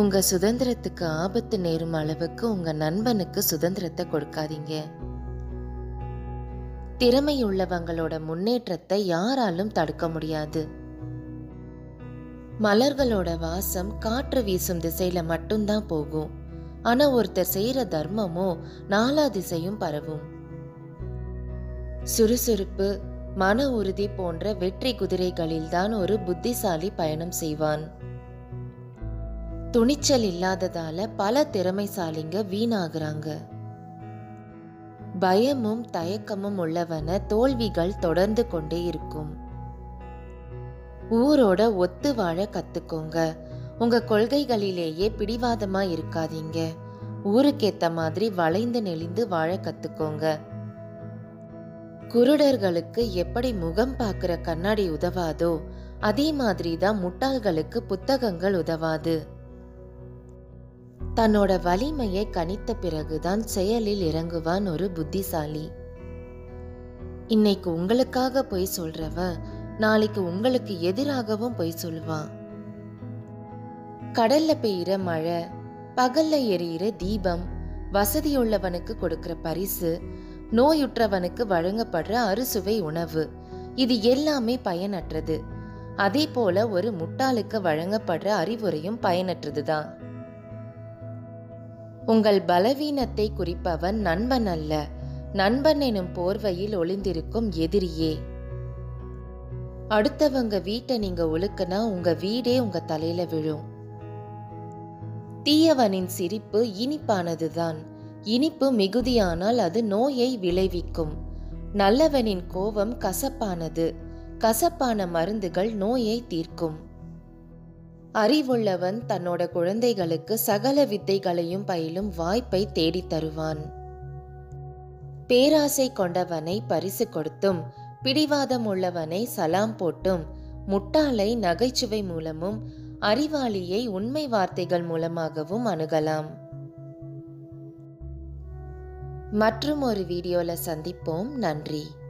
உங்க சுதந்திரத்துக்கு ஆபத்து நேரும் அளவுக்கு உங்க நண்பனுக்கு சுதந்திரத்தை கொடுக்காதீங்க திறமையுள்ளவங்களோட முன்னேற்றத்தை யாராலும் தடுக்க முடியாது மலர்களோட வாசம் காற்று வீசும் திசையில மட்டும்தான் போகும் ஆனா ஒருத்தர் செய்யற தர்மமோ நாலா திசையும் பரவும் சுறுசுறுப்பு மன உறுதி போன்ற வெற்றி குதிரைகளில்தான் ஒரு புத்திசாலி பயணம் செய்வான் துணிச்சல் இல்லாததால பல திறமைசாலிங்க வீணாகுறாங்க பயமும் தயக்கமும் உள்ளவன தோல்விகள் தொடர்ந்து கொண்டே இருக்கும் ஊரோட ஒத்து வாழ கத்துக்கோங்க உங்க கொள்கைகளிலேயே பிடிவாதமா இருக்காதீங்க ஊருக்கேத்த மாதிரி வளைந்து நெளிந்து வாழ கத்துக்கோங்க குருடர்களுக்கு எப்படி முகம் பார்க்கிற கண்ணாடி உதவாதோ அதே மாதிரி தான் முட்டாள்களுக்கு புத்தகங்கள் உதவாது தன்னோட வலிமையை கணித்த பிறகுதான் செயலில் இறங்குவான் ஒரு புத்திசாலி இன்னைக்கு உங்களுக்காக பொய் சொல்றவன் நாளைக்கு உங்களுக்கு எதிராகவும் பொய் சொல்லுவான் கடல்ல பெய்யுற மழை பகல்ல எரியிற தீபம் வசதியுள்ளவனுக்கு கொடுக்கிற பரிசு நோயுற்றவனுக்கு வழங்கப்படுற அறுசுவை உணவு இது எல்லாமே பயனற்றது அதே போல ஒரு முட்டாளுக்கு வழங்கப்படுற அறிவுரையும் பயனற்றதுதான் உங்கள் பலவீனத்தை குறிப்பவன் நண்பன் அல்ல நண்பன் எனும் போர்வையில் ஒளிந்திருக்கும் எதிரியே அடுத்தவங்க வீட்டை நீங்க ஒழுக்குனா உங்க வீடே உங்க தலையில விழும் தீயவனின் சிரிப்பு இனிப்பானதுதான் இனிப்பு மிகுதியானால் அது நோயை விளைவிக்கும் நல்லவனின் கோபம் கசப்பானது கசப்பான மருந்துகள் நோயை தீர்க்கும் அறிவுள்ளவன் தன்னோட குழந்தைகளுக்கு சகல வித்தைகளையும் பயிலும் வாய்ப்பை தேடித் தருவான் பேராசை கொண்டவனை பரிசு கொடுத்தும் பிடிவாதம் உள்ளவனை சலாம் போட்டும் முட்டாளை நகைச்சுவை மூலமும் அறிவாளியை உண்மை வார்த்தைகள் மூலமாகவும் அணுகலாம் மற்றும் ஒரு வீடியோல சந்திப்போம் நன்றி